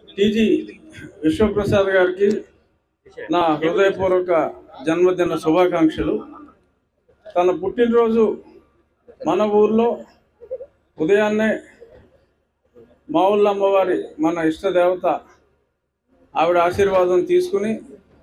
TG Vishwaprasad గారికి నా హృదయపూర్వక జన్మదిన శుభాకాంక్షలు తన పుట్టినరోజు మన ఊర్లో ఉదయాన్నే మా ఊళ్ళో అమ్మవారి మన ఇష్ట దేవత ఆవిడ ఆశీర్వాదం తీసుకుని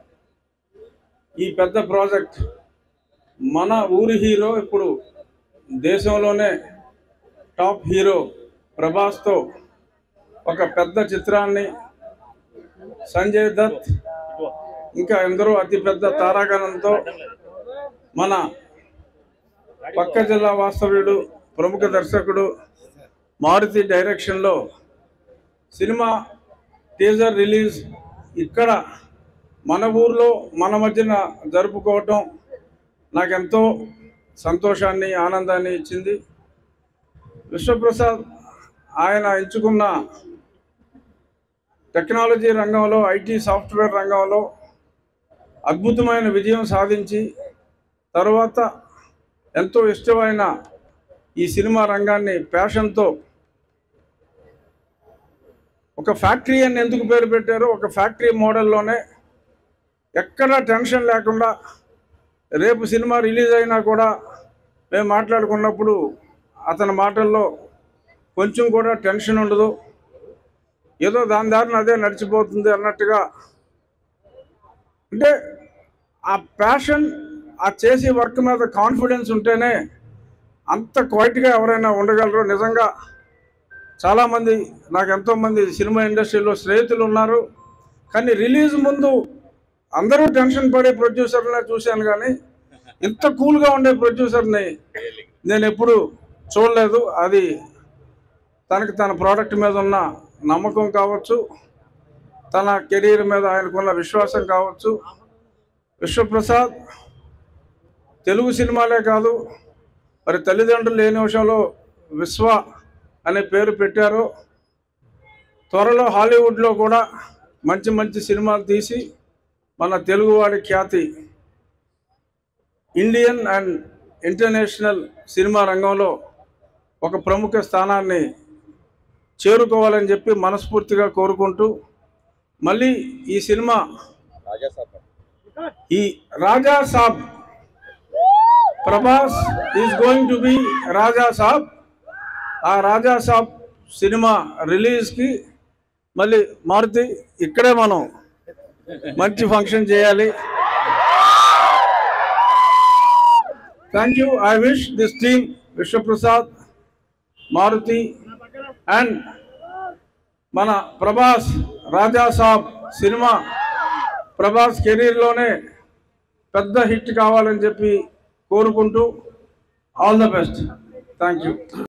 ఈ పెద్ద ప్రాజెక్ట్ మన ఊరి హీరో ఇప్పుడు దేశంలోనే టాప్ హీరో ప్రభాస్తో ఒక పెద్ద చిత్రాన్ని సంజయ్ దత్ ఇంకా ఎందరో అతిపెద్ద తారాగణంతో మన పక్క జిల్లా వాస్తవ్యుడు ప్రముఖ దర్శకుడు మారుతి డైరెక్షన్లో సినిమా టీజర్ రిలీజ్ ఇక్కడ మన ఊర్లో మన మధ్యన జరుపుకోవటం నాకెంతో సంతోషాన్ని ఆనందాన్ని ఇచ్చింది విశ్వప్రసాద్ ఆయన ఎంచుకున్న టెక్నాలజీ రంగంలో ఐటీ సాఫ్ట్వేర్ రంగంలో అద్భుతమైన విజయం సాధించి తర్వాత ఎంతో ఇష్టమైన ఈ సినిమా రంగాన్ని ప్యాషన్తో ఒక ఫ్యాక్టరీ అని ఎందుకు పేరు పెట్టారో ఒక ఫ్యాక్టరీ మోడల్లోనే ఎక్కడ టెన్షన్ లేకుండా రేపు సినిమా రిలీజ్ అయినా కూడా మేము మాట్లాడుకున్నప్పుడు అతని మాటల్లో కొంచెం కూడా టెన్షన్ ఉండదు ఏదో దాని దారిన అదే నడిచిపోతుంది అన్నట్టుగా అంటే ఆ ప్యాషన్ ఆ చేసే వర్క్ మీద కాన్ఫిడెన్స్ ఉంటేనే అంత క్వైట్గా ఎవరైనా ఉండగలరు నిజంగా చాలామంది నాకు ఎంతోమంది సినిమా ఇండస్ట్రీలో స్నేహితులు ఉన్నారు కానీ రిలీజ్ ముందు అందరూ టెన్షన్ పడే ప్రొడ్యూసర్నే చూశాను కానీ ఇంత కూల్గా ఉండే ప్రొడ్యూసర్ని నేను ఎప్పుడు చూడలేదు అది తనకి తన ప్రోడక్ట్ మీద ఉన్న నమ్మకం కావచ్చు తన కెరీర్ మీద ఆయనకున్న విశ్వాసం కావచ్చు విశ్వప్రసాద్ తెలుగు సినిమాలే కాదు మరి తల్లిదండ్రులు లేని విషయంలో విశ్వ అనే పేరు పెట్టారు త్వరలో హాలీవుడ్లో కూడా మంచి మంచి సినిమాలు తీసి మన తెలుగువాడి ఖ్యాతి ఇండియన్ అండ్ ఇంటర్నేషనల్ సినిమా రంగంలో ఒక ప్రముఖ స్థానాన్ని చేరుకోవాలని చెప్పి మనస్ఫూర్తిగా కోరుకుంటూ మళ్ళీ ఈ సినిమా ఈ Raja Saab Prabhas is going to be Raja Saab ఆ రాజా సాబ్ సినిమా రిలీజ్కి మళ్ళీ మారుతి ఇక్కడే మనం మంచి ఫంక్షన్ చేయాలి thank you I wish this team Vishwaprasad Maruthi and మన ప్రభాస్ రాజా సాబ్ సినిమా ప్రభాస్ కెరీర్లోనే పెద్ద హిట్ కావాలని చెప్పి కోరుకుంటూ all the best thank you